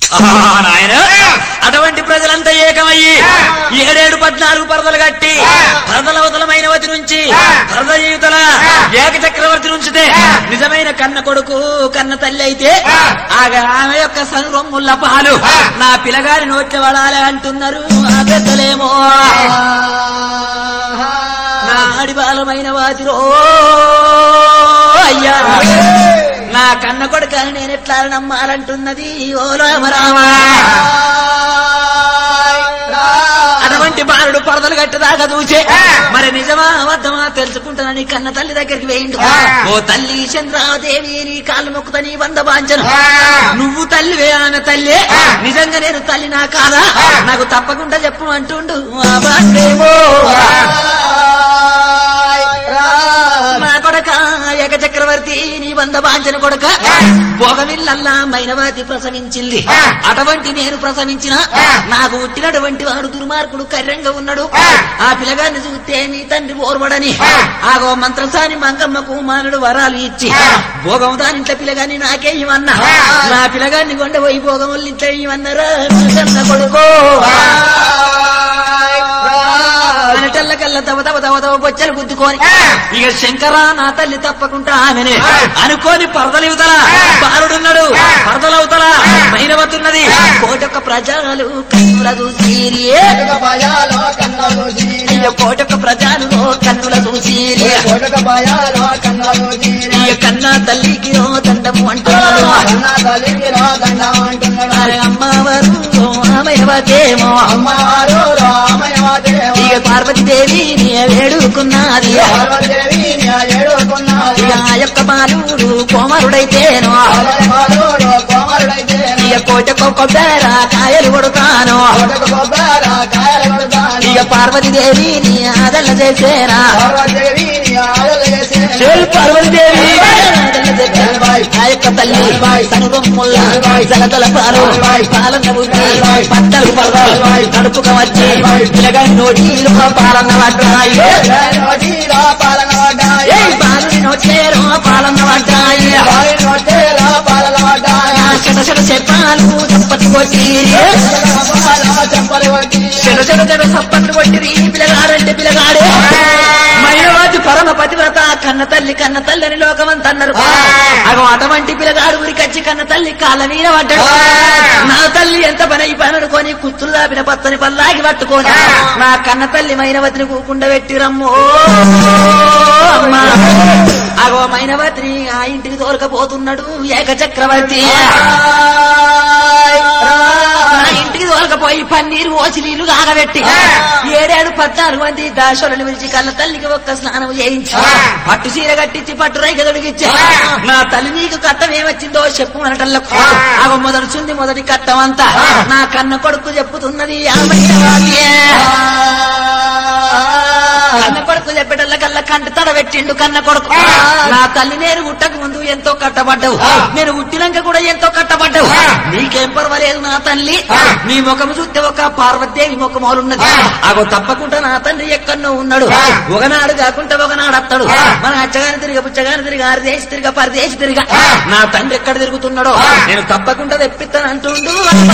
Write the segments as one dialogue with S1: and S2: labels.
S1: నాయన అటువంటి ప్రజలంతా ఏకమయ్యి ఏడేడు పద్నాలుగు పరదలు కట్టి పరదలవతలమైన వతి నుంచి పరద జీవితల ఏక చక్రవర్తి నుంచితే నిజమైన కన్న కొడుకు కన్న తల్లి అయితే ఆగా ఆమె యొక్క సనురొమ్ముల పాలు నా పిల్లగారి నోట్ల పడాలి అంటున్నారు ఆ పెద్దలేమో నా ఆడిబాలమైన వాతిరో అయ్యా నా కన్న కొడుకని నేను ఎట్లా నమ్మాలంటున్నది ఓ రామరామా అటువంటి బాలుడు పరదలు కట్టదాకా చూచే మరి నిజమా అబద్ధమా తెలుసుకుంటానని కన్న తల్లి దగ్గరికి వేయండు ఓ తల్లి చంద్రాదేవి నీ కాళ్ళు మొక్కుతా నీ వంద బాంచను నువ్వు తల్లివే ఆమె తల్లి నిజంగా నేను తల్లి నా కాదా నాకు తప్పకుండా చెప్పు అంటుండు ఆ బాలుడేమో నా కొడక ఏక చక్రవర్తి నీ వంద బాంచన కొడక భోగవిల్లల్లా మైనవాతి ప్రసవించింది అటువంటి నేను ప్రసవించిన నాకు పుట్టినటువంటి వాడు దుర్మార్గుడు కర్రంగా ఉన్నాడు ఆ పిల్లగాన్ని చూస్తే నీ తండ్రి ఓర్వడని ఆగో మంత్రసాని మంగమ్మకు మానుడు వరాలు ఇచ్చి భోగం దానింట్లో పిల్లగాని నాకే ఇవన్నా నా పిల్లగాన్ని కొండ పోయి భోగం ఇంట్లో ఇవన్నారా కన్న కొడుకో అనటల్ల కల్ల తవ తవ తవ తవ బొచ్చలు గుద్దుకొని ఇక శంకర నా తల్లి తప్పకుండా ఆమెనే అనుకోని పరదలివుతల బాలుడున్నాడు పరదలవుతల మైనవతున్నది కోటొక్క ప్రజలు కన్నుల చూసిరి ఇక కోటొక్క ప్రజలు కన్నుల చూసిరి ఇక కన్నా తల్లికి ఓ దండము అంటున్నాడు అరే అమ్మవారు అమయవతేమో ఇక పార్వతీదేవి నీ వేడుకున్నది ఇక ఆ యొక్క బాలుడు కోమరుడైతేను ఇక కోటకు కొబ్బర కాయలు కొడుతాను ఇక పార్వతీదేవి నీ ఆదల్ల చేసేనా చెల్ పార్వతీదేవి ఆదల్ల చేసేనా. ఆ యొక్క తల్లి సనుగొమ్ముల్ల జలదల పాలు పాలన బుద్ధి పట్టలు పడదాలు కడుపుక వచ్చి పిలగని నోటిలో పాలన పడ్డాయి ఏయ్ బాలుని నోచేరో పాలన పడ్డాయి చెట చెట చెప్పాలు చప్పట్లు కొట్టి చెట చెట చెట చప్పట్లు కొట్టి పిల్లగాడంటే పిల్లగాడే మైనవాది పరమ పతివ్రత కన్న తల్లి కన్న తల్లి అని లోకమంత అన్నారు అగో అటువంటి పిల్లగాడు ఊరికొచ్చి కన్న తల్లి కాళ్ళ మీద పడ్డాడు నా తల్లి ఎంత పని ఈ పని అనుకొని కుత్తులు దాపిన పచ్చని పల్లాగి పట్టుకొని నా కన్న తల్లి మైనవతిని కూకుండా పెట్టిరమ్మో అమ్మా అగో మైనవతిని ఆ ఇంటికి తోలకపోతున్నాడు ఏక చక్రవర్తి నా ఇంటికి తోలకపోయి పన్నీరు ఓసి నీళ్లు కాగబెట్టి ఏడేడు పద్నాలుగు మంది దాశోలను పిలిచి కళ్ళ తల్లికి ఒక్క స్నానం చేయించి పట్టు చీర కట్టించి పట్టు రైక తొడిగిచ్చి నా తల్లి నీకు కట్టం ఏమొచ్చిందో చెప్పు అనటల్లకు అగ మొదలుచుంది మొదటి కట్టం అంతా నా కన్న కొడుకు చెప్పుతున్నది ఆమె కన్న కొడుకు చెప్పేటల్ల కల్లా కంటి తడ పెట్టిండు కన్న కొడుకు నా తల్లి నేను పుట్టక ముందు ఎంతో కట్టబడ్డావు నేను పుట్టినాక కూడా ఎంతో కట్టబడ్డావు నీకేం పర్వాలేదు నా తల్లి నీ ముఖం చూస్తే ఒక పార్వతీదేవి ముఖం ఉన్నది అగో తప్పకుండా నా తండ్రి ఎక్కడో ఉన్నాడు ఒకనాడు కాకుండా ఒకనాడు అత్తాడు మన అచ్చగాని తిరిగి పుచ్చగాని తిరిగి ఆరిదేసి తిరిగా పరిదేసి తిరిగా నా తండ్రి ఎక్కడ తిరుగుతున్నాడో నేను తప్పకుండా తెప్పిస్తాను అంటుండు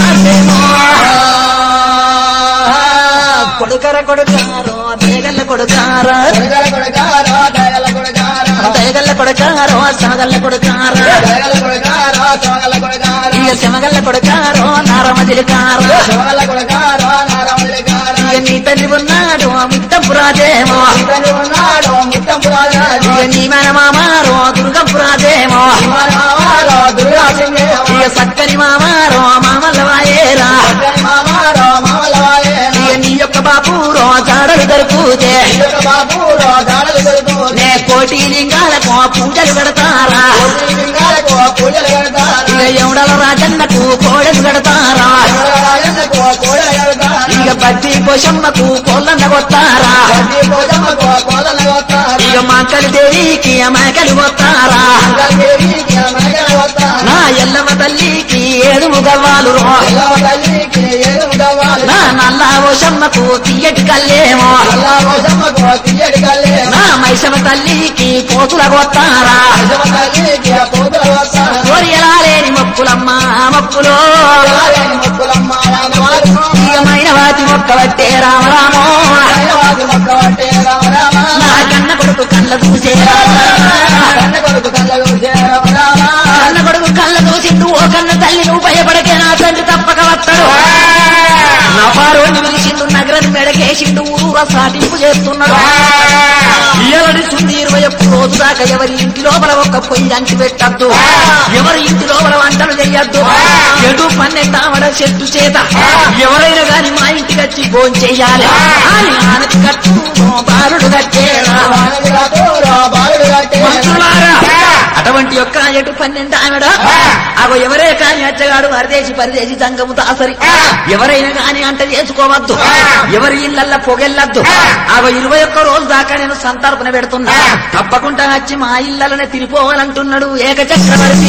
S1: కొడుకర కొడుకారో దేగల్ల కొడుకారా దయగల్ల కొడుకారో సాగల్ల కొడుకారా ఇక శమగల్ల కొడుకారో నారమదిలికారో ఇక నీ తండ్రి ఉన్నాడు ముక్తంపురాజేమో ఇక నీ మన మామారో దుర్గపురాజేమో ఇక సక్కని మామారో మామల్ల వాయేరా ఇక నీ యొక్క బాపురో జాడలు దొరుకుతే నే కోటి లింగాలకు పూజలు పెడతారా ఇక ఎవడల రాజన్నకు కోడలు పెడతారా ఇక బడ్డీ పోషమ్మకు కోళ్ళన్న కొత్తారా ఇక మాకలి దేవికి మేకలు కొత్తారా నా ఎల్లమ్మ తల్లికి ఏడు ముగవాలు నా నల్ల ఓషమ్మకు తీయటి కల్లేమో నా మైసమ్మ తల్లికి కోతుల కొత్తారా కోరియలా లేని మొక్క మొక్కులమ్మ మొక్కులో ఇకమైన వాతి మొక్క పట్టే రామరామో నా కన్న కొడుకు కళ్ళ చూసే కన్న కొడుకు కళ్ళ చూసిండు ఓ కన్న తల్లి నువ్వు భయపడకే నా తండ్రి తప్పక వస్తాడు నా పారోని పిలిచిండు నగరం మెడకేసిండు ఊరూర సాటింపు చేస్తున్నాడు ఎవరి సుంది ఇరవై ఒక్క రోజు దాకా ఎవరి ఇంటి లోపల ఒక్క పొయ్యి అంటి పెట్టద్దు ఎవరి ఇంటి లోపల వంటలు చెయ్యొద్దు ఎటు పన్నెండామడ చెట్టు చేత ఎవరైనా గాని మా ఇంటికి వచ్చి భోజనం చెయ్యాలి అని ఆనకి కట్టు బాలుడు కట్టేరా మంత్రులారా, అటువంటి యొక్క ఎటు పన్నెండు ఆమెడ అగో ఎవరే కాని అచ్చగాడు అరదేసి పరిదేసి జంగము దాసరి ఎవరైనా కాని అంట చేసుకోవద్దు ఎవరి ఇళ్ళల్లో పొగెళ్ళద్దు అగో ఇరవై ఒక్క రోజు దాకా నేను సంతర్పణ పెడుతున్నా తప్పకుండా వచ్చి మా ఇళ్ళనే తిరిపోవాలంటున్నాడు ఏక చక్రవర్తి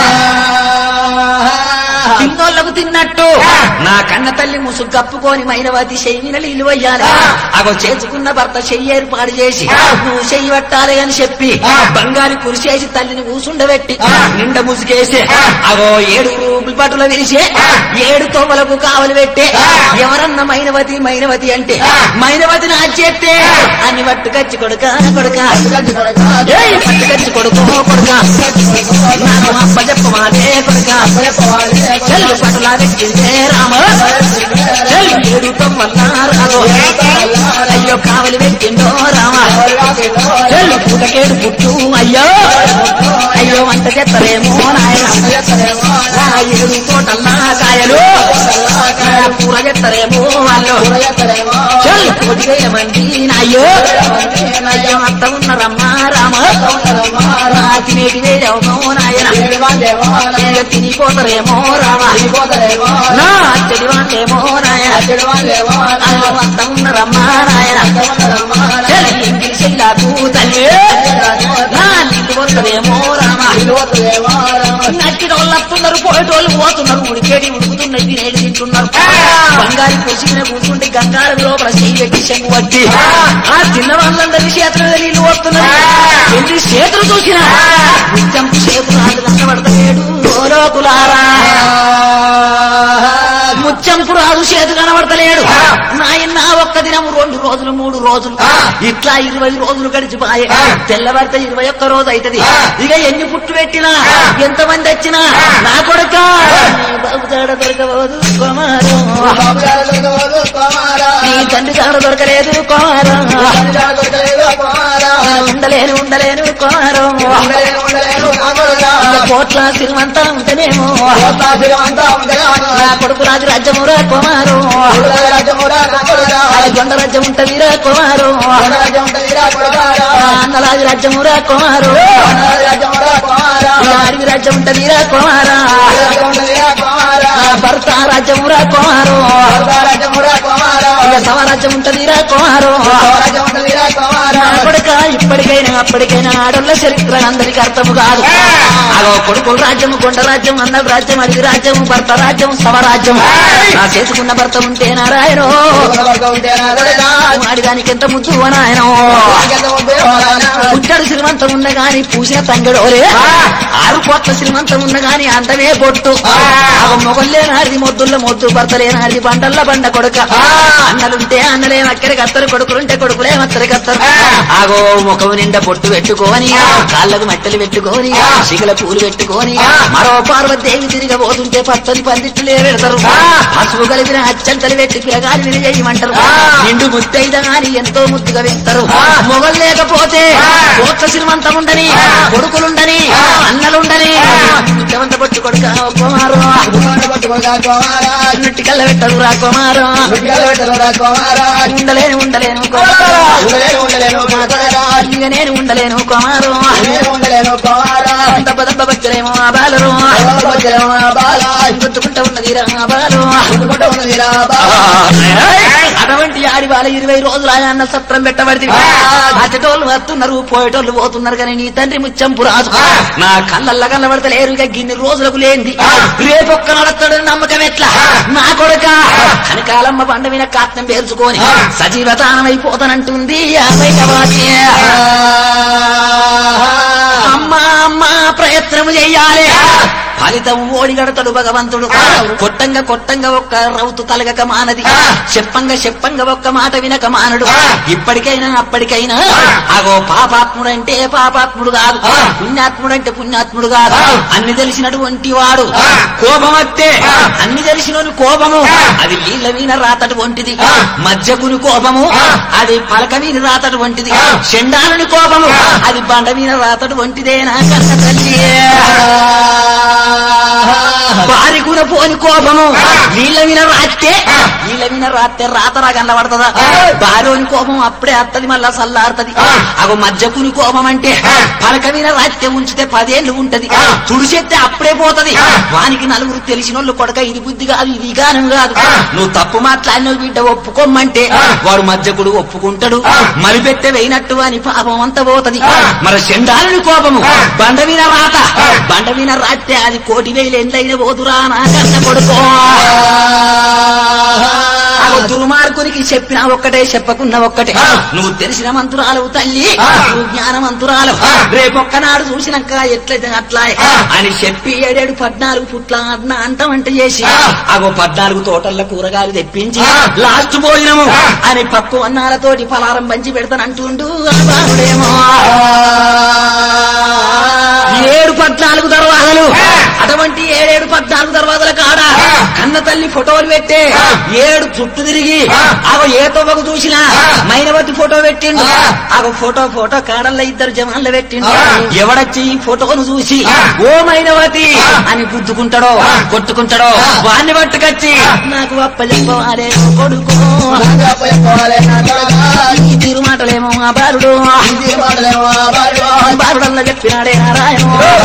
S1: తిన్నోళ్లకు తిన్నట్టు నా కన్న తల్లి ముసుగు కప్పుకొని మైనవతి చెయ్యిన నీళ్ళు వయ్యాలి అగో చేసుకున్న భర్త చెయ్యి ఏర్పాటు చేసి నువ్వు చెయ్యి పట్టాలి అని చెప్పి బంగారు కురిసేసి తల్లిని కూసుండబెట్టి నిండ ముసుగేసి అగో ఏడు పట్టుల విరిసే ఏడు తోమలకు కావలి పెట్టే ఎవరన్న మైనవతి మైనవతి అంటే మైనవతి నా చేస్తే అని పట్టుకచ్చి కొడుక కొడుక ఏయ్ పట్టుకచ్చి కొడుకో కొడుక నాకు అప్ప చెప్పమాదే కొడుక చెల్లు పట్టులా పెట్టిందే రామ చెల్లు ఏడు తొమ్మన్నా రామో అయ్యో కావలి పెట్టిండో రామ చెల్లు పుటకేడు పుట్టు అయ్యో అయ్యో వంట చెత్తరేమో నాయన నా ఏడు తోటల్లా కాయలు నా కూర చెత్తరేమో వాళ్ళు చెల్లు కోటిగేయమంది నాయ్యో అయ్యో అంత ఉన్నరమ్మా రామ నా తినేటి వేయమో నాయన ఇక తినిపోతారేమో రామ నా అచ్చడి వాళ్ళేమో నాయన అయ్యో అంత ఉన్నరమ్మా నాయన చెల్లి ఇంటికి చెల్లాకు తల్లి నా నీకు పోతారేమో రామ నచ్చిన వాళ్ళు వస్తున్నారు పోయేటోళ్ళు పోతున్నారు ఉడికేడి ఉడుకుతున్నాయి తినేది తింటున్నారు బంగారు కుర్చీని కూర్చుంటే గంగారం లోపల చేయి పెట్టి శంగు వట్టి ఆ చిన్న వాళ్ళందరి చేతులు నీళ్ళు వస్తున్నారు ఎన్ని చేతులు చూసినా నిత్యం చేతులు ఆడు కనబడతలేడు లోకులారా ముత్యంపు రాజు చేతు కనబడతలేడు నాయన ఒక్క దినం రెండు రోజులు మూడు రోజులు ఇట్లా ఇరవై రోజులు గడిచిపోయే తెల్లవారితే ఇరవై ఒక్క రోజు అవుతది ఇక ఎన్ని పుట్టు పెట్టినా ఎంత మంది వచ్చినా నా కొడుక బాబుదాడ దొరకబోదు కుమారు నీ తండ్రి కాడ దొరకలేదు కుమారు ఉండలేను ఉండలేను కుమారు కోట్ల శ్రీమంత ఉంటేనేమో నా కొడుకు రాజు రాజ్యమురా కుమారు జొండ రాజ్యం ఉంటదిరా కుమారు అన్నరాజు రాజ్యమురా కుమారు అడవి రాజ్యం ఉంటదిరా కుమారా భర్త రాజ్యమురా కుమారు సవరాజ్యం ఉంటదిరా కుమారు నా కొడుక ఇప్పటికైనా అప్పటికైనా ఆడోళ్ళ చరిత్ర అందరికి అర్థము కాదు అదో కొడుకుల రాజ్యము కొండ రాజ్యం అన్నల రాజ్యం అడవి రాజ్యం భర్త రాజ్యం సవరాజ్యం నా చేసుకున్న భర్త ఉంటే నారాయణో ఆడిదానికి ఎంత ముద్దు నాయనో పుట్టడు శ్రీమంతం ఉన్న గాని పూసిన తంగడోలే ఆరు కోట్ల శ్రీమంతం ఉన్న గాని అంతమే పొట్టు మొగల్లే నాడిది మొద్దుల్ల మొద్దు భర్తలే నాడిది బండల్ల బండ కొడుక అన్నలుంటే అన్నలే అక్కడి కత్తరు కొడుకులుంటే కొడుకులే మత్తరి కత్తరు ఆగో ముఖం నిండా పొట్టు పెట్టుకోని కాళ్ళకు మట్టెలు పెట్టుకోని శిగల పూలు పెట్టుకోని మరో పార్వతీదేవి తిరగబోతుంటే పచ్చని పందిట్లే పెడతారు పసుపు కలిపిన అచ్చంతలు పెట్టి పిలగాలి చేయమంటారు నిండు ముత్తైద గాని ఎంతో ముద్దుగా వేస్తారు మొగలు లేకపోతే కోట్ల శ్రీమంతం ఉండని కొడుకులుండని అన్నలుండని ఇంతమంత పట్టు కొడుక కుమారు నుట్టి కళ్ళ పెట్టరు రా కుమారు ఉండలేను ఉండలేను కుమారు ఇక నేను ఉండలేను కుమారు దెబ్బ దెబ్బ బచ్చలేమో ఆ బాలరు గుర్తుకుంటా ఉన్నది రా బాలు అటువంటి ఆడి వాళ్ళ ఇరవై రోజులు ఆయన సత్రం పెట్టబడి అచ్చటోళ్ళు వస్తున్నారు పోయేటోళ్ళు పోతున్నారు కానీ నీ తండ్రి ముచ్చంపు రాజు నా కళ్ళల్లా కనబడతలేరు ఇక గిన్ని రోజులకు లేంది రేపొక్క నడతాడు నమ్మకం ఎట్లా నా కొడుక కనకాలమ్మ బండ మీద కాత్నం పేర్చుకొని సజీవతానం అయిపోతానంటుంది యాభై కవాసి అమ్మా అమ్మా ప్రయత్నం చెయ్యాలి ఫలితం ఓడిగడతాడు భగవంతుడు కొట్టంగా కొట్టంగా ఒక్క రౌతు కలగక మానది చెప్పంగా చెప్పంగా ఒక్క మాట వినక మానడు ఇప్పటికైనా అప్పటికైనా అగో పాపాత్ముడంటే పాపాత్ముడు కాదు పుణ్యాత్ముడంటే పుణ్యాత్ముడు కాదు అన్ని తెలిసినటువంటి వాడు కోపం వస్తే అన్ని తెలిసిన కోపము అది నీళ్ళ మీద రాతడు వంటిది మధ్యకుని కోపము అది పలక మీద రాతడు వంటిది చెండాలని కోపము అది బండ మీద రాతడు వంటిదేనా కన్న తల్లి వారి కూడా పోని కోపము నీళ్ళ మీద రాస్తే నీళ్ళ మీద రాస్తే రాతరా కనబడుతుందా భార్యోని కోపం అప్పుడే అత్తది మళ్ళా సల్లారుతది అగో మధ్యకుని కోపం అంటే పలక మీద రాస్తే ఉంచితే పదేళ్లు ఉంటది తుడిచేస్తే అప్పుడే పోతది వానికి నలుగురు తెలిసిన వాళ్ళు కొడక ఇది బుద్ధి కాదు ఇది గానం కాదు నువ్వు తప్పు మాట్లాడిన బిడ్డ ఒప్పుకోమంటే వాడు మధ్యకుడు ఒప్పుకుంటాడు మరి పెట్టే వేయినట్టు అని పాపం అంతా పోతది మరి చెండాలని కోపము బండ మీద రాత బండ మీద రాస్తే అది కోటి వేలు ఎండ్లైన పోతురా నా కన్న కొడుకో అగో దుర్మార్గునికి చెప్పినా ఒక్కటే చెప్పకున్నా ఒక్కటే నువ్వు తెలిసిన మంతురాలు తల్లి నువ్వు జ్ఞానమంతురాలు రేపొక్కనాడు చూసినాక ఎట్లయితే అట్లా అని చెప్పి ఏడేడు పద్నాలుగు పుట్ల అన్న అంటమంట చేసి అగో పద్నాలుగు తోటల్లో కూరగాయలు తెప్పించి లాస్ట్ భోజనము అని పప్పు అన్నాలతోటి పలారం పంచి పెడతానంటుండు ఆ బాలుడేమో ఏడు పద్నాలుగు దర్వాజలు అటువంటి ఏడేడు పద్నాలుగు దర్వాజల కాడ కన్న తల్లి ఫోటోలు పెట్టే ఏడు చుట్టూ తిరిగి ఆగో ఏ తొవ్వకు చూసినా మైనవతి ఫోటో పెట్టిండు ఆగో ఫోటో ఫోటో కాడల్లో ఇద్దరు జవాన్లు పెట్టిండు ఎవడొచ్చి ఈ ఫోటోను చూసి ఓ మైనవతి అని గుద్దుకుంటాడో కొట్టుకుంటాడో వాడిని పట్టుకొచ్చి నాకు అప్పచెప్పవాలే కొడుకో ఈ తీరు మాటలేమో ఆ బాలుడు బాలుడల్లా చెప్పినాడే నారాయణ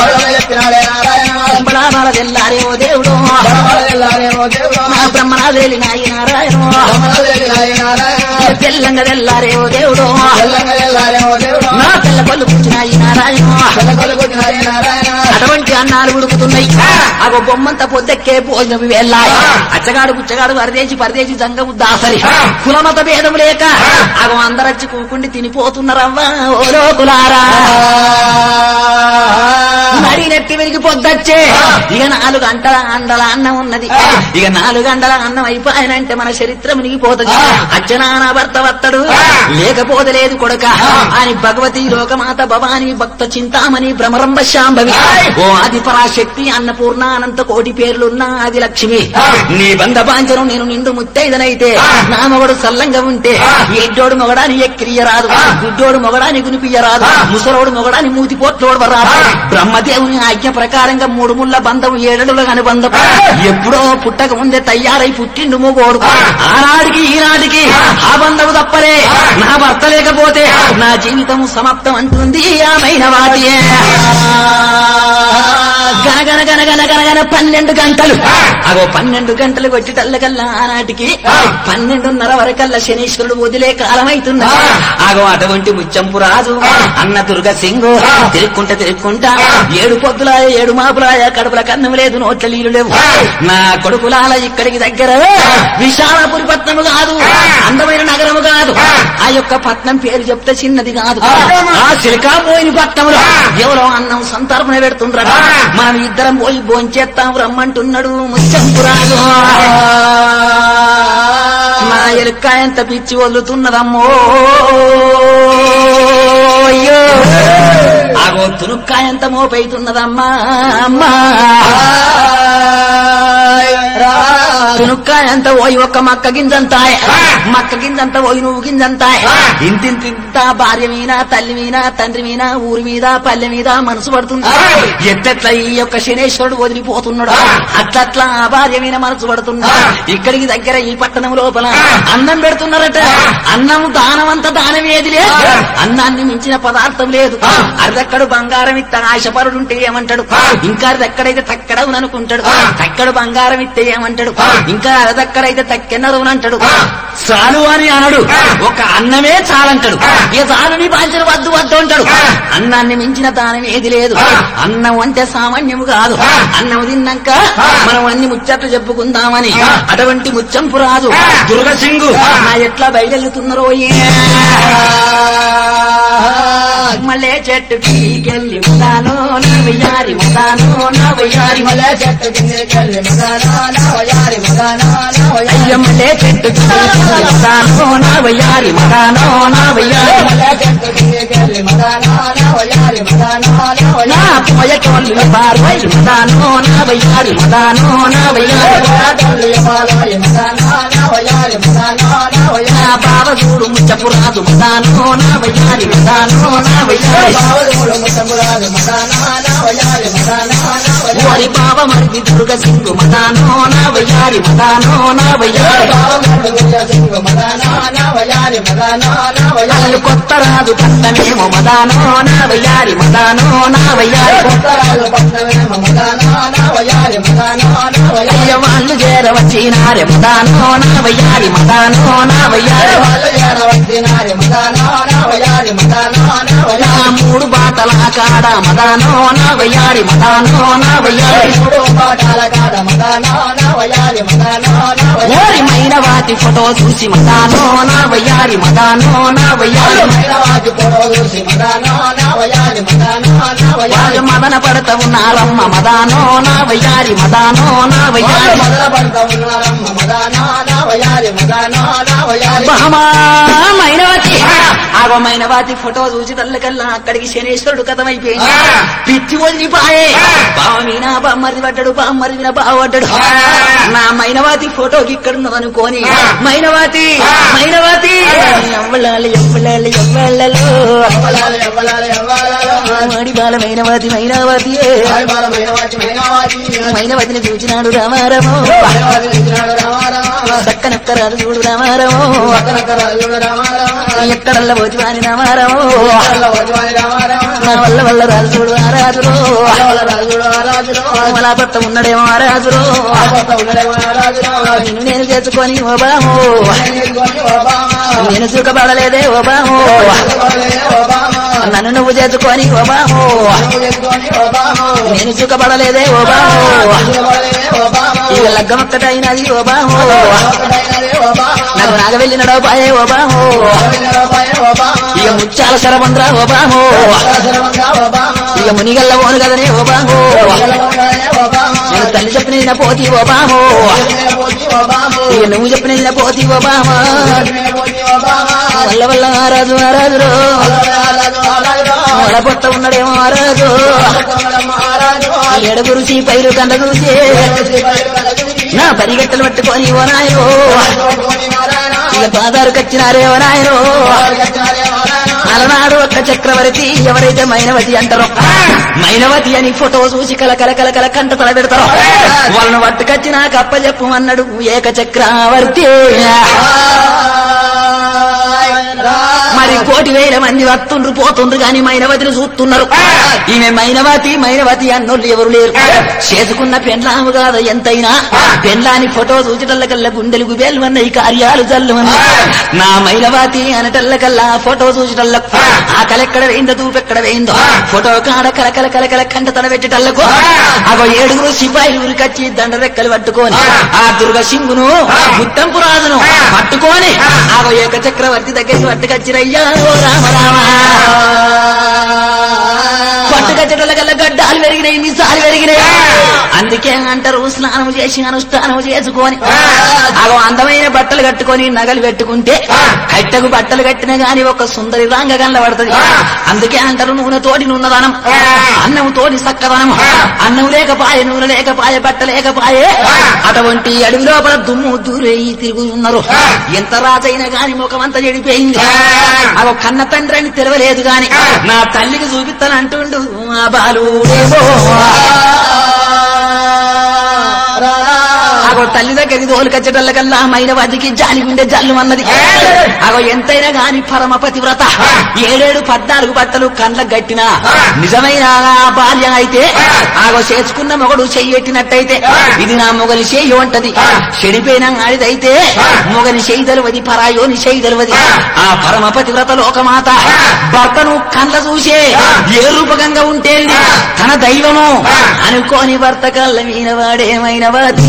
S1: బడాబాల తెల్లారే ఓ దేవుడు నా బ్రహ్మనాథేలి నాయి నారాయణ తెల్లంగా తెల్లారే ఓ దేవుడు నా తెల్ల పళ్ళు పుట్టినాయి నారాయణ అటువంటి అన్నాలు ఉడుకుతున్నాయి అగో బొమ్మంత పొద్దెక్కే భోజనం వెళ్ళాలి అచ్చగాడు పుచ్చగాడు పరదేశి పరదేశి జంగము దాసరి కులమత భేదం లేక అగో అందరచ్చి కూకుండి తినిపోతున్నారవ్వా ఓ లోకులారా నడి నెత్తి వెలిగి పొద్దొచ్చే ఇక నాలుగు గంటల అండల అన్నం ఉన్నది ఇక నాలుగు గంటల అన్నం అయిపోయానంటే మన చరిత్ర మునిగిపోతుంది అచ్చనాన భర్త వత్తడు లేకపోతే లేదు కొడక అని భగవతి లోకమాత భవాని భక్త చింతామణి భ్రమరంబ శాంభవి ఓ ఆది పరాశక్తి అన్నపూర్ణ అనంత కోటి పేర్లున్న ఆది లక్ష్మి నీ బంధ బాంచను నేను నిండు ముత్తైదనైతే నా మొగడు సల్లంగా ఉంటే ఎడ్డోడు మొగడాని ఎక్కిరియరాదు గుడ్డోడు మొగడాని గునిపియ్యరాదు ముసలోడు మొగడాని మూతి పోట్లోడు రాదు బ్రహ్మదేవుని ఆజ్ఞ ప్రకారంగా మూడు ముళ్ళ బంధం ఏడడుల అనుబంధం ఎప్పుడో పుట్టక ముందే తయారై పుట్టిండు మొగోడు ఆనాడికి ఈనాటికి ఆ బంధము తప్పలే నా భర్త లేకపోతే నా జీవితం సమాప్తం అంటుంది ఆమెన వాటియే గనగన గనగన గనగన పన్నెండు గంటలు అగో పన్నెండు గంటలు కొట్టిటల్లకల్లా ఆనాటికి పన్నెండున్నర వరకల్లా శనీశ్వరుడు వదిలే కాలమైతుంది అగో అటువంటి ముచ్చంపు రాజు అన్న దుర్గ సింగు తిరుక్కుంటా తిరుక్కుంటా ఏడు పొద్దులాయ ఏడు మాపులాయ కడుపుల కన్నం లేదు నోట్ల నీళ్లు లేవు నా కొడుకులాల ఇక్కడికి దగ్గర విశాలపురి పట్నము కాదు అందమైన నగరము కాదు ఆ యొక్క పట్నం పేరు చెప్తే చిన్నది కాదు ఆ సిలికాపోయిన పట్నంలో ఎవరో అన్నం సంతర్పణ పెడుతుండ్రట మనం ఇద్దరం పోయి భోంచేస్తాం రమ్మంటున్నాడు ముచ్చంపురాజు నా ఎలుక ఎంత పిచ్చి వదులుతున్నదమ్మో అయ్యో ఆగో తునుక్కాయ ఎంత మోపైతున్నదమ్మా అమ్మా తునుక్కాయ అంత పోయి ఒక్క మక్క గింజంతాయ్ మక్క గింజంత పోయి నువ్వు గింజంతాయ్ ఇంతింత భార్య మీద తల్లి మీద తండ్రి మీద ఊరి మీద పల్లె మీద మనసు పడుతుంది ఎట్లెట్లా ఈ యొక్క శనేశ్వరుడు వదిలిపోతున్నాడు అట్లట్లా ఆ భార్య మీద మనసు పడుతున్నా ఇక్కడికి దగ్గర ఈ పట్టణం లోపల అన్నం పెడుతున్నారట అన్నం దానం అంత దానం ఏది లేదు అన్నాన్ని మించిన పదార్థం లేదు అర్ధక్కడు బంగారం ఇత్త ఆశపరుడు ఉంటే ఏమంటాడు ఇంకా అర్ధక్కడైతే తక్కడవును అనుకుంటాడు తక్కడు బంగారం ఇస్తే ఏమంటాడు ఇంకా అర్ధక్కడైతే తక్కెన్నదవును అంటాడు చాలు అని అనడు ఒక అన్నమే చాలంటాడు ఏ చాలని బాధ్యత వద్దు వద్దు అంటాడు అన్నాన్ని మించిన దానం ఏది లేదు అన్నం అంటే సామాన్యము కాదు అన్నం తిన్నాక మనం అన్ని ముచ్చట్లు చెప్పుకుందామని అటువంటి ముచ్చంపు రాదు దుర్గసింగు నా ఎట్లా బయలుతున్నారో మళ్ళీ చెట్టుకి కెళ్ళి ఉన్నాను వియారి మదానో నా వయ్యారి
S2: మలే చెట్టు కిందికెళ్ళి మదానా నా వయారి మదానా నా వయారి
S1: అయ్యమ్మలే చెట్టు మదానో నా వయ్యారి మదానో నా వయ్యారి
S2: మలే చెట్టు కిందికెళ్ళి మదానా నా వయారి మదానా నా
S1: నా
S2: వయారి
S1: పోయటోళ్ళు పార్వై మదానో నా వయ్యారి మదానో నా వయ్యారి
S2: తల్లి బాలాయి మదానా నా వయారి మదానా నా
S1: నా
S2: వయారి
S1: బావ చూడు ముచ్చపురాదు మదానో నా వయ్యారి మదానో నా వయ్యారి
S2: బావదోడు ముసమురాలు మదానా నా వయారి మదానా నా వయారి
S1: ఓరి బావ మరిది దుర్గ సింగు మదానో నా వయ్యారి మదానో నా వయ్యారి అల్లు కొత్త రాజు పట్టమేమో మదానో నా వయ్యారి మదానో నా వయ్యారి అయ్య వాళ్ళు చేరవచ్చినారే మదానో నా వయ్యారి మదానో నా వయ్యారి నా మూడు బాటల కాడ మదానో నా వయ్యారి మదానో నా వయ్యారి ఓరి మైన వాటి ఫోటో చూసి మదానో నా వయ్యారి మదానో నా వయ్యారి వాళ్ళు మదన పడత ఉన్నారమ్మ మదానో నా వయ్యారి మదానో నా వయ్యారి బామా మైనవతి ఆగో మైనవతి ఫోటో చూసి తల్లకల్లా అక్కడికి శనేశ్వరుడు కథమైపోయింది పిచ్చి వదిలిపాయే బావ మీనా బామ్మరిది పడ్డాడు బామ్మరిది నా బావ పడ్డాడు నా మైనవతి ఫోటోకి ఇక్కడ ఉన్నదనుకోని మైనవతి మైనవతి ఎవ్వలాలి ఎవ్వలాలి ఎవ్వలలో మాడి బాల మైనవతి మైనవతి మైనవతిని చూచినాడు రామారమో చక్కనక్క రాజు చూడు రామారమో ఎక్కడల్ల పోతి వాని రామారమో నా వల్ల వల్ల రాజు చూడు ఆ రాజులో మలా పట్ట ఉన్నడేమో ఆ రాజులో నిన్ను నేను చేసుకొని ఓ బామో నేను సుఖపడలేదే ఓ బామో నన్ను నువ్వు చేసుకొని ఓ బామో నేను సుఖపడలేదే ఓ బామో ఇక లగ్గమక్కటైనది ఓ బామో నాకు నాగ వెళ్ళినడో పాయే ఓ బామో ఇక ముత్యాల శరబంద్ర ఓ బామో ఇక మునిగల్ల ఓను కదనే ఓ బామో నేను తల్లి చెప్పిన పోతి ఓ బామో ఇక నువ్వు చెప్పిన పోతి ఓ బామా వల్ల వల్ల ఆరాజు ఆరాజురో వడపొట్ట ఉన్నడేమో ఆరాజు ఏడుగురు పైరు కండ చూసి నా పరిగెట్టలు పట్టుకొని ఓ నాయనో ఇక పాదారు కచ్చినారే ఓ నాయనో అలనాడు ఒక్క చక్రవర్తి ఎవరైతే మైనవతి అంటారో మైనవతి అని ఫోటో చూసి కల కల కల కల కంట తల పెడతారో వాళ్ళను పట్టుకొచ్చి నాకు అప్పచెప్పు అన్నాడు ఏక చక్రవర్తి మరి కోటి వేల మంది వస్తుండ్రు పోతుండ్రు గాని మైనవతిని చూస్తున్నారు ఈమె మైనవతి మైనవతి అన్నోళ్ళు ఎవరు లేరు చేసుకున్న పెండ్లాము కాదు ఎంతైనా పెండ్లాని ఫోటో చూచటల్లకల్లా గుండెలు గుబేలు కార్యాలు జల్లు నా మైనవతి అనటల్లకల్లా ఫోటో చూచటల్ల ఆ కలెక్కడ వేయిందో తూపెక్కడ వేయిందో ఫోటో కాడ కల కల కల కల కంట తల పెట్టేటల్లకు అగో ఏడుగురు సిపాయిలు ఉరికచ్చి దండ రెక్కలు పట్టుకొని ఆ దుర్గ సింగును ముత్తంపు రాజును పట్టుకొని ఆగో ఏక చక్రవర్తి దగ్గరికి పట్టుకొచ్చిరయ్యా ఓ రామ రామ పట్టుకచ్చటల కల్లా గడ్డాలు పెరిగినాయి నిసాలు పెరిగినాయి అందుకే అంటారు స్నానం చేసి అనుష్ఠానం చేసుకొని అగో అందమైన బట్టలు కట్టుకొని నగలు పెట్టుకుంటే కట్టకు బట్టలు కట్టినా గాని ఒక సుందరి రాంగ కనబడుతుంది అందుకే అంటారు నూనె తోటి నున్నదనం అన్నం తోటి సక్కదనం అన్నం లేకపాయే నూనె లేకపాయే బట్ట లేకపాయే అటువంటి అడవి లోపల దుమ్ము దూరేయి తిరుగుతున్నారు ఎంత రాజైనా గాని ముఖమంతా చెడిపోయింది అగో కన్న తండ్రి అని తెరవలేదు గాని నా తల్లికి చూపిస్తానంటుండు ఆ బాలుడేమో అగో తల్లి దగ్గరికి తోలుకొచ్చేటల్లకల్లా మైనవాదికి జాలి గుండె జల్లు అన్నది అగో ఎంతైనా గాని పరమ పతివ్రత ఏడేడు పద్నాలుగు బట్టలు కండ్ల గట్టిన నిజమైన ఆ భార్య అయితే ఆగో చేసుకున్న మొగడు చెయ్యెట్టినట్టయితే ఇది నా మొగలి చెయ్యి ఉంటది చెడిపోయిన ఆడిదైతే మొగని చెయ్యి తెలవది పరాయోని చెయ్యి తెలవది ఆ పరమ పతివ్రత లోకమాత భర్తను కండ్ల చూసే ఏ రూపకంగా ఉంటే తన దైవము అనుకోని భర్త కళ్ళ మీద వాడేమైన వాది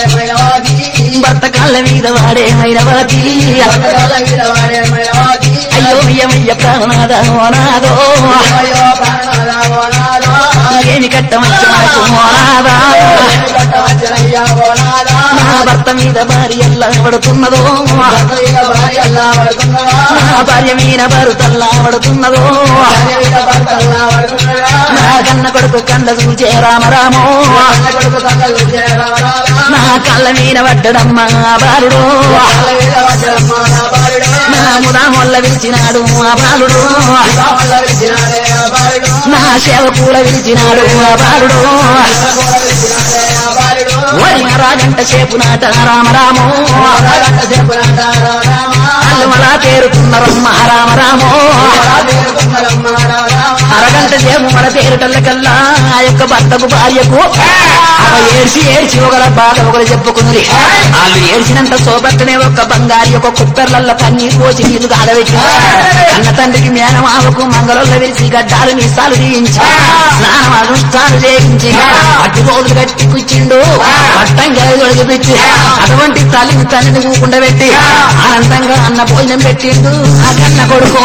S1: భర్త కళ్ళ మీద వాడేమైన వాది అయ్యో యమయ్య ప్రాణనాథ ఓనాదో
S2: అయ్యో ప్రాణనాథ ఓనాథా.
S1: ఏమి కట్టమచ్చ నాకు ఓనాదా
S2: కట్టవచ్చనయ్యా ఓనాథా.
S1: నా భర్త మీద భార్య ఎలా పడుతున్నదో
S2: భర్తయ్య భార్యల్లా పడుతున్నవా?
S1: నా భార్య మీద భరుతల్లా పడుతున్నదో
S2: భార్య మీద భర్తల్లా పడుతున్నవా?
S1: నా కన్న కొడుకు కండ చూచే రామరామో
S2: అన్న కొడుకు కళ్ళ చూసే రామరామా.
S1: నా కళ్ళ మీద పడ్డడమ్మా బాలుడు
S2: కళ్ళ మీద వజ్రమ్మ నా బాలుడు.
S1: నా ముదా మొల్ల విరిచినాడు ఆ బాలుడు
S2: రామల్ల విరిచినాడే ఆ బాలుడు.
S1: నా సేవకూల విరిచినాడు ఆ బాలుడు
S2: రామకోల విరిచినాడే ఆ బాలుడు.
S1: వరి రాగంట సేపు నాట రామరామో
S2: రాగంట చెప్పునంట రామరామా.
S1: అల్లమలా తేరుతున్నరమ్మ రామరామో
S2: అలా పేరుకున్నరమ్మ రామరామా.
S1: అరగంట సేపు మన తేరుటల్లకల్లా ఆ యొక్క భర్తకు భార్యకు అవ ఏడ్చి ఏడ్చి ఒకల బాధ ఒకరు చెప్పుకున్నది వాళ్ళు ఏడ్చినంత సోబట్టనే ఒక బంగారి ఒక కుక్కర్లల్ల పన్నీరు పోసి నీళ్లు కాడబెట్టి అన్న తండ్రికి మేనమావకు మంగళంలో విరిచి గడ్డాలు మీసాలు తీయించి స్నానం అనుష్ఠానం చేయించి అట్టి రోజులు కట్టి కూర్చిండు పట్టం గది పెట్టి అటువంటి తల్లిని తల్లిని కూకుండా పెట్టి ఆనందంగా అన్న భోజనం పెట్టిండు ఆ కన్న కొడుకు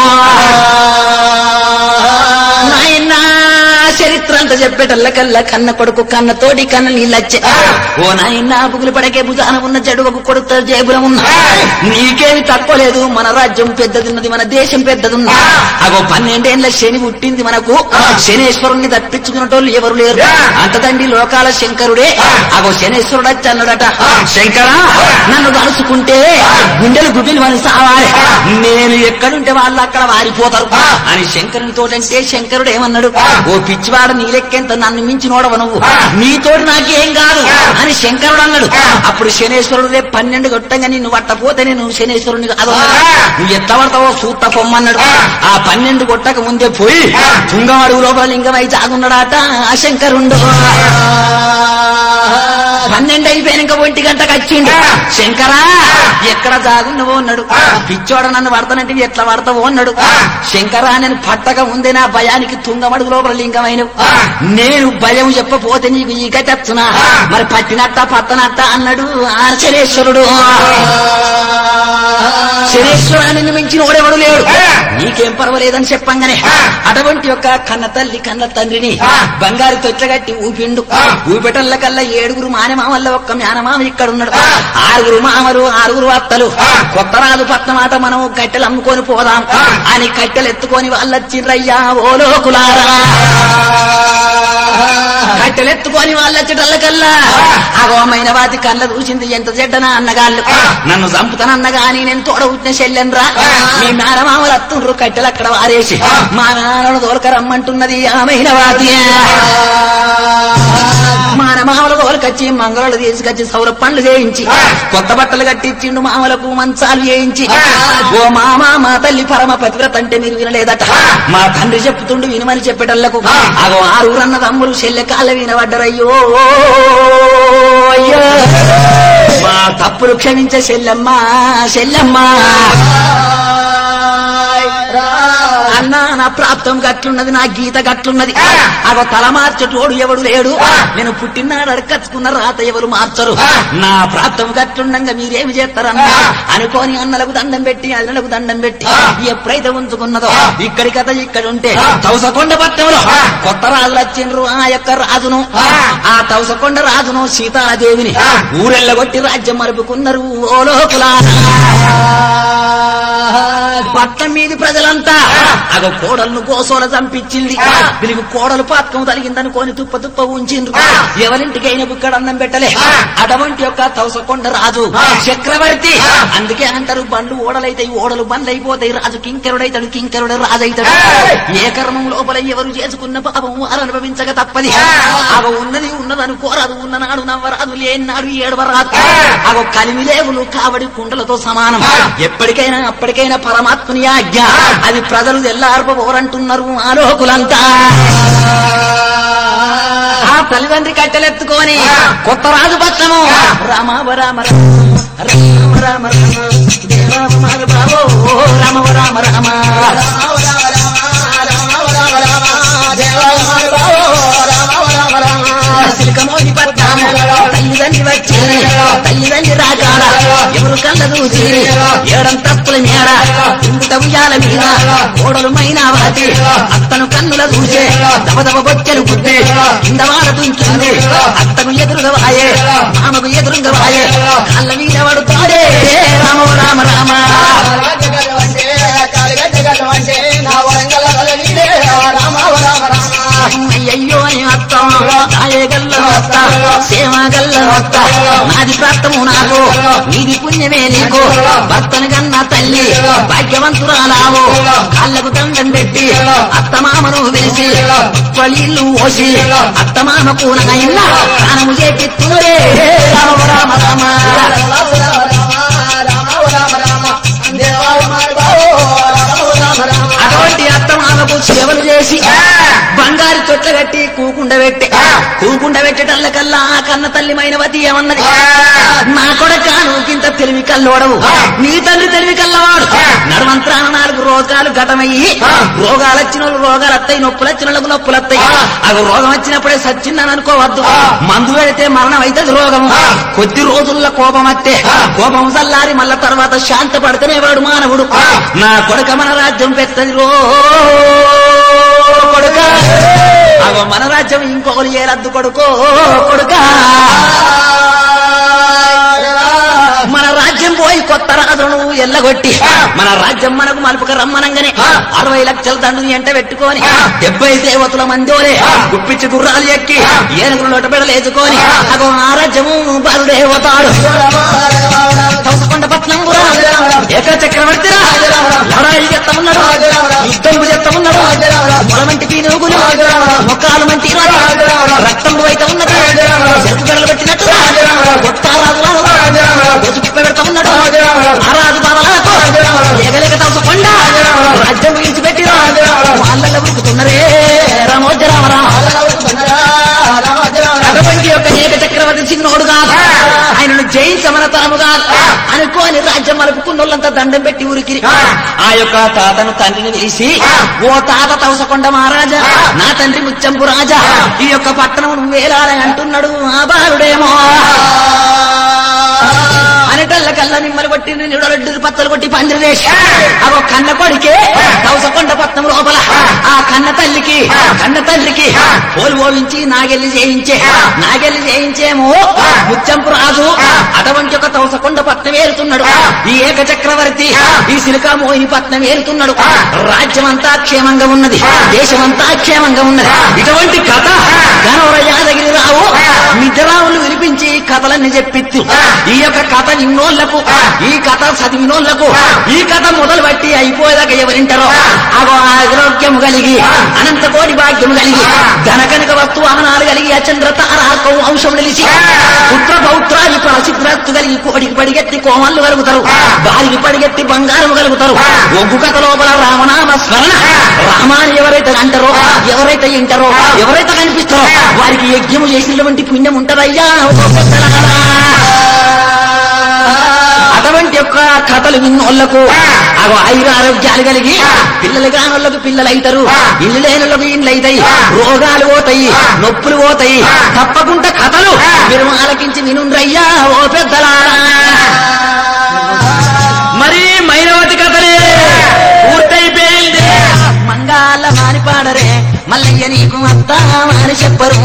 S1: నాయనా చరిత్ర అంతా చెప్పేటల్లకల్లా కన్న కొడుకు కన్న తోడి కన్న నీళ్ళచ్చే ఓ నాయనా బుగులు పడకే భుజాన ఉన్న జడువకు కొడుత జేబుల ఉన్న నీకేమి తక్కువ లేదు మన రాజ్యం పెద్దదున్నది మన దేశం పెద్దదున్నది అగో పన్నెండేళ్ల శని పుట్టింది మనకు శనేశ్వరుణ్ణి తప్పించుకున్నటోళ్ళు ఎవరు లేరు అంతదండి లోకాల శంకరుడే అగో శనేశ్వరుడు వచ్చి అన్నాడట శంకరా నన్ను కలుసుకుంటే గుండెలు గుబిలు అని సావాలి నేను ఎక్కడుంటే వాళ్ళు అక్కడ వారిపోతారు అని శంకరుని తోటంటే శంకరుడు ఏమన్నాడు ఓ పిచ్చివాడ నీ లెక్కెంత నన్ను మించి నోడవ నువ్వు నీతోటి నాకేం కాదు అని శంకరుడు అన్నాడు అప్పుడు శనేశ్వరుడు రేపు పన్నెండు కొట్టంగా నిన్ను పట్టపోతే నేను శనేశ్వరుని కాదు అన్నాడు. నువ్వు ఎట్లా పడతావో సూత పొమ్మన్నాడు ఆ పన్నెండు కొట్టక ముందే పోయి తుంగమడుగు లోపల లింగమై జాగున్నాడట ఆ శంకరుండు పన్నెండు అయిపోయినాక ఒంటి గంటకు వచ్చిండు శంకరా ఎక్కడ జాగున్నావో అన్నాడు పిచ్చోడ నన్ను పడతానంటే ఎట్లా పడతావో అన్నాడు శంకరా నేను పట్టక ముందే నా భయానికి తుంగమడుగు లోపల లింగమైన నేను భయం చెప్పపోతే నీకు ఈ గతి వచ్చునా మరి పట్టినట్ట పట్టనట్ట అన్నాడు ఆ శనేశ్వరుడు శనేశ్వరాన్ని మించిన ఓడెవడు లేడు నీకేం పర్వాలేదని చెప్పంగానే అటువంటి యొక్క కన్న తల్లి కన్న తండ్రిని బంగారు తొట్లగట్టి ఊపిండు ఊపెటల్ల కల్లా ఏడుగురు మానమామల్ల ఒక్క మేనమామ ఇక్కడ ఉన్నాడు ఆరుగురు మామలు ఆరుగురు అత్తలు కొత్త రాజు పట్నమాట మనం కట్టెలు అమ్ముకొని పోదాం అని కట్టెలు ఎత్తుకొని వాళ్ళొచ్చిండ్రయ్యా ఓ లోకులారా కట్టెలెత్తుకొని వాళ్ళొచ్చటల్లకల్లా అగోమైన వాటి కళ్ళ చూసింది ఎంత చెడ్డనా అన్నగాళ్ళు నన్ను చంపుతానన్న గాని నేను తోడ ఉట్టిన చెల్లెన్రా మీ మేనమామలు అత్తుండ్రు కట్టెలు అక్కడ వారేసి మా మేనను తోలకరమ్మంటున్నది ఆమెన వాతి మానమామల తోలకొచ్చి మంగళలు తీసుకొచ్చి సౌర పండ్లు చేయించి కొత్త బట్టలు కట్టించిండు మామలకు మంచాలు చేయించి ఓ మామ మా తల్లి పరమ పతివ్రత అంటే మీరు వినలేదట మా తండ్రి చెప్తుండు వినమని చెప్పేటల్లకు అగో ఆరుగురన్న తమ్ములు చెల్లె కాళ్ళ వినబడ్డరయ్యో అయ్యో మా తప్పులు క్షమించే చెల్లెమ్మ చెల్లెమ్మ అన్నా నా ప్రాప్తం గట్లున్నది నా గీత గట్లున్నది అగో తల మార్చటోడు ఎవడు లేడు నేను పుట్టినాడు అడకచ్చుకున్న రాత ఎవరు మార్చరు నా ప్రాప్తం గట్లుండగా మీరేమి చేస్తారన్నా అనుకోని అన్నలకు దండం పెట్టి అన్నలకు దండం పెట్టి ఎప్పుడైతే ఉంచుకున్నదో ఇక్కడి కథ ఇక్కడ ఉంటే తౌసకొండ పట్టణంలో కొత్త రాజులు వచ్చిండ్రు ఆ యొక్క రాజును ఆ తౌసకొండ రాజును సీతాదేవిని ఊరెళ్ళగొట్టి రాజ్యం మరుపుకున్నారు ఓ లోకులా పట్టం మీది ప్రజలంతా అగో కోడలను గోసోల చంపించింది వీరికి కోడలు పాత్కం తలిగిందనుకోని తుప్ప తుప్ప ఉంచిండ్రు ఎవరింటికైనా బుక్కడ అన్నం పెట్టలే అటువంటి యొక్క తవసకొండ రాజు చక్రవర్తి అందుకే అంటారు బండ్లు ఓడలైతాయి ఓడలు బండ్లు అయిపోతాయి రాజు కింకరుడైతాడు కింకరుడు రాజు అవుతాడు ఏ కర్మం లోపల ఎవరు చేసుకున్న పాపం వారు అనుభవించక తప్పది అవ ఉన్నది ఉన్నదని కోరాదు ఉన్ననాడు నవ్వరాదు లేనినాడు ఏడవరాదు అవ కలిమిలేవులు కావడి కుండలతో సమానం ఎప్పటికైనా అప్పటికైనా పరమాత్మని ఆజ్ఞ అది ప్రజలు ఎల్లార్పబోరంటున్నారు ఆలోకులంతా ఆ తల్లిదండ్రి కట్టెలెత్తుకొని కొత్త రాజు పట్టము రామ రామ రామ రామ రామ దేవ బాబో రామ రామ రామ సిలికమోని పట్టాము తల్లి తల్లిదండ్రి వచ్చి తల్లిదండ్రి రాకాడ ఎవరు కళ్ళ చూసి ఏడం తప్పుల మేడ ఇంత ఉయ్యాల మీద ఓడలు మైనావతి అత్తను కన్నుల చూసే దబదబ బొచ్చెలు గుద్దే కింద వాడ తుంచింది అత్తను ఎదురుగా వాయే మామకు ఎదురుగా వాయే కళ్ళ మీద పడుతాడే రామ రామ రామ అయ్యయ్యో అని అత్త నాయగల్ల అత్త సేమగల్ల అత్త నాది ప్రాప్తము నాకు నీది పుణ్యమే నీకు భర్తను కన్నా తల్లి భాగ్యవంతురాలావు కాళ్ళకు దండం పెట్టి అత్త మామను పిలిచి పళ్ళిళ్ళు పోసి అత్త మామకు నాయన ప్రాణము చేపిత్తురే రామ రామ రామ అటువంటి అత్తమామకు సేవలు చేసి బంగారు తొట్ల కట్టి కూకుండ పెట్టి కూకుండ పెట్టేటల్లకల్లా ఆ కన్న తల్లి మైనవతి ఏమన్నది నా కొడక నువ్వుకింత తెలివి కల్లోడవు నీ తండ్రి తెలివి కల్లవాడు నడవంత్రాన నాలుగు రోగాలు ఘటమయ్యి రోగాలు వచ్చిన వాళ్ళు రోగాలు వస్తాయి నొప్పులు వచ్చిన వాళ్ళకు నొప్పులు వస్తాయి అది రోగం వచ్చినప్పుడే సచ్చిందని అనుకోవద్దు మందు పెడితే మరణం అవుతుంది రోగము కొద్ది రోజుల్లో కోపం వస్తే కోపం చల్లారి మళ్ళా తర్వాత శాంత పడితేనే వాడు మానవుడు నా కొడుక మన రాజ్యం పెద్దది రో కొడుక అగో మన రాజ్యం ఇంకొకరు ఏరద్దు కొడుకో కొడుక మన రాజ్యం పోయి కొత్త రాజును ఎల్లగొట్టి మన రాజ్యం మనకు మలుపుక రమ్మనంగానే అరవై లక్షల దండుని ఎంట పెట్టుకొని డెబ్బై దేవతల మందోలే గుప్పిచ్చి గుర్రాలు ఎక్కి ఏనుగులు లొటబెడలు వేసుకొని అగో ఆ రాజ్యము బలుడేవతాడు తోసకొండ పట్నం ఏక చక్రవర్తి లడాయి చెత్త ఉన్నాడు యుద్ధం చెత్త ఉన్నాడు మొలమంటి పీనుగులు మొక్కలు మంటి రక్తం అయితే ఉన్నది చెరుకు గడలు పెట్టినట్టు గొట్టారాజు గొసుకు పెడతా ఉన్నాడు ఆ రాజు బాబలకు ఎగలేక తోసకొండ రాజ్యం గురించి పెట్టి వాళ్ళ ఉరుకుతున్నరే రామోజ రామరామ అటువంటి యొక్క ఏక చక్రవర్తి చిన్నోడు కాదు ఆయనను జయించమన తరము కాదు అనుకోని రాజ్యం మలుపుకున్నోళ్ళంతా దండం పెట్టి ఊరికి ఆ యొక్క తాతను తండ్రిని పిలిచి ఓ తాత తవసకొండ మహారాజా నా తండ్రి ముచ్చంపు రాజా ఈ యొక్క పట్టణం నువ్వేలాలని అంటున్నాడు ఆ బాలుడేమో అనటల్ల కల్ల నిమ్మలు కొట్టి నిడలడ్డు పత్తలు కొట్టి పందిరి వేసి అగో కన్న కొడికే కౌసకొండ పట్నం లోపల ఆ కన్న తల్లికి కన్న తండ్రికి పోలు ఓవించి నాగెల్లి చేయించే నాగెల్లి చేయించేమో ముత్యంపు రాజు అటువంటి ఒక తౌసకొండ పట్నం ఏరుతున్నాడు ఈ ఏక చక్రవర్తి ఈ సిలికా మోహిని పట్నం ఏరుతున్నాడు రాజ్యం అంతా క్షేమంగా ఉన్నది దేశమంతా క్షేమంగా ఉన్నది ఇటువంటి కథ గనవర యాదగిరి రావు నిద్రావులు వినిపించి కథలన్నీ చెప్పిత్తు ఈ యొక్క కథ విన్నోళ్లకు ఈ కథ చదివినోళ్లకు ఈ కథ మొదలు బట్టి అయిపోయేదాకా ఎవరింటారో అగో ఆరోగ్యము కలిగి అనంత కోటి భాగ్యము కలిగి ధనకనక వస్తు వాహనాలు కలిగి అచంద్ర తారాకం వంశం నిలిచి పుత్ర పౌత్రాది ప్రసిద్ధత్తు కలిగి కోడికి పడిగెత్తి కోమళ్ళు కలుగుతారు బాలికి పడిగెత్తి బంగారం కలుగుతారు ఒగ్గు కథ లోపల రామనామ స్మరణ రామాని ఎవరైతే అంటారో ఎవరైతే వింటారో ఎవరైతే కనిపిస్తారో వారికి యజ్ఞము చేసినటువంటి పుణ్యం ఉంటదయ్యా ఓ పెద్దలారా. అటువంటి యొక్క కథలు విన్నోళ్లకు అగో ఐదు ఆరోగ్యాలు కలిగి పిల్లలు కానోళ్ళకు పిల్లలు అవుతారు ఇల్లు లేనులకు ఇండ్లు అవుతాయి రోగాలు పోతాయి నొప్పులు పోతాయి తప్పకుండా కథలు మీరు ఆలకించి వినుండ్రయ్యా ఓ పెద్దలారా మరి మైనవతి కథలే పూర్తయిపోయింది మంగాల మానిపాడరే మల్లయ్య నీకు అత్తా అని చెప్పరు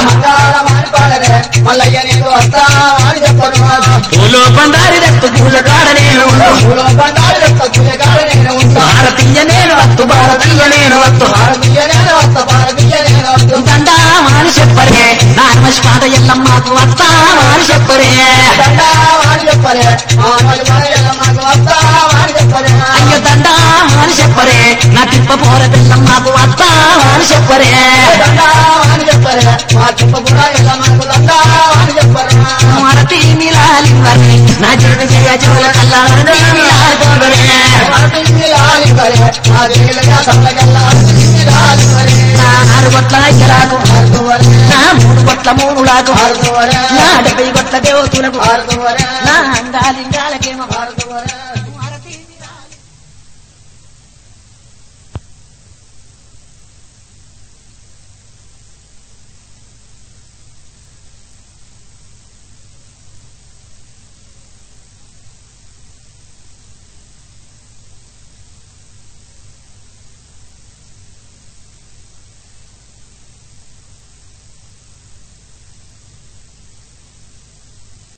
S2: మల్లయ్య నీకు వస్తా అని చెప్పను
S1: పూలో బండారి రక్త పూజ కాడ నేను ఉండు.
S2: పూలో బండారు యొక్క గుణగాడ నేను ఉంటా
S1: భారతీయ నేను వత్తు భారతీయ నేను వత్తు
S2: భారతీయ నేను వస్తా భారతీయ నేను వస్తా
S1: దండా మాని చెప్పరే నా నమస్కార ఎల్లమ్మకు వత్తా మాని చెప్పరే
S2: దండా వాడి చెప్పలే ఆ మరి మన ఎల్లమ్మకు వస్తా వాడి చెప్పలే
S1: అయ్య దండా మాని చెప్పరే నా తిప్ప పోర పిల్లమ్మకు వత్తా మాని చెప్పరే
S2: దండా వాడి చెప్పలే మా తిప్ప కూడా ఎల్లమ్మకు దండా వాడి చెప్పలే
S1: భారతీ మిలాలి వరే నా జీవిత జయ జోల కల్లారని మిలాలి నా ఆరు గొట్ల ఐక్యరాకు నా మూడు గొట్ల మూడు లాకు నా డెబ్బై గొట్ల దేవతులకు నా అంగాలింగాలకేమో
S2: భారత